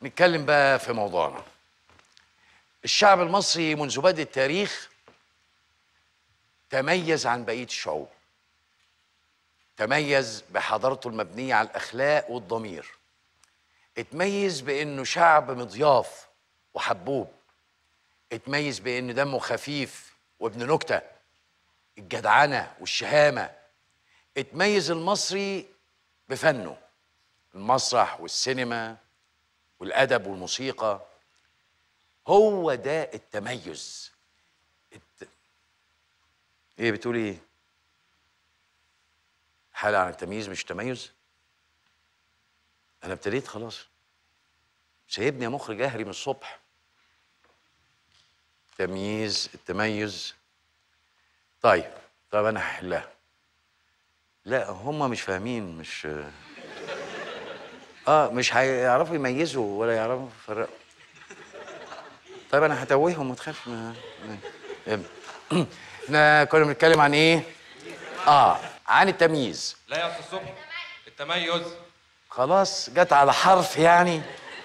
نتكلم بقى في موضوعنا الشعب المصري منذ بدء التاريخ تميز عن بقيه الشعوب تميز بحضارته المبنيه على الاخلاق والضمير اتميز بانه شعب مضياف وحبوب اتميز بانه دمه خفيف وابن نكته الجدعنه والشهامه اتميز المصري بفنه المسرح والسينما والادب والموسيقى هو ده التميز الت... ايه بتقول ايه حالة عن التمييز مش تميز انا ابتديت خلاص سيبني يا مخرج اهري من الصبح تمييز التميز طيب طيب انا هحلها لا هم مش فاهمين مش اه مش هيعرفوا يميزوا ولا يعرفوا يفرقوا طيب انا هتوههم ما تخافش ما- ما- احنا كنا بنتكلم عن ايه؟ اه عن التمييز لا يا استاذ صبحي التميز خلاص جت على حرف يعني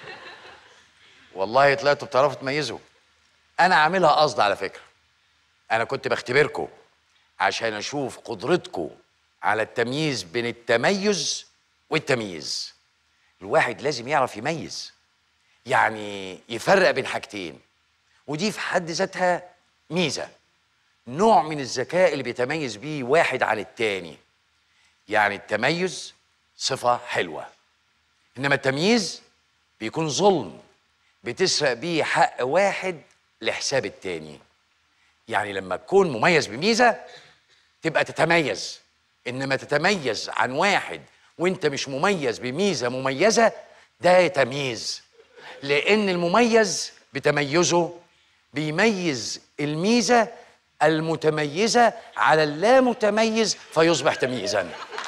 والله طلعتوا بتعرفوا تميزوا انا عاملها قصد على فكره انا كنت بختبركم عشان اشوف قدرتكم على التمييز بين التميز والتمييز الواحد لازم يعرف يميز يعني يفرق بين حاجتين ودي في حد ذاتها ميزه نوع من الذكاء اللي بيتميز بيه واحد عن التاني يعني التميز صفه حلوه انما التمييز بيكون ظلم بتسرق بيه حق واحد لحساب التاني يعني لما تكون مميز بميزه تبقى تتميز انما تتميز عن واحد وانت مش مميز بميزه مميزه ده تمييز لان المميز بتميزه بيميز الميزه المتميزه على اللامتميز فيصبح تمييزا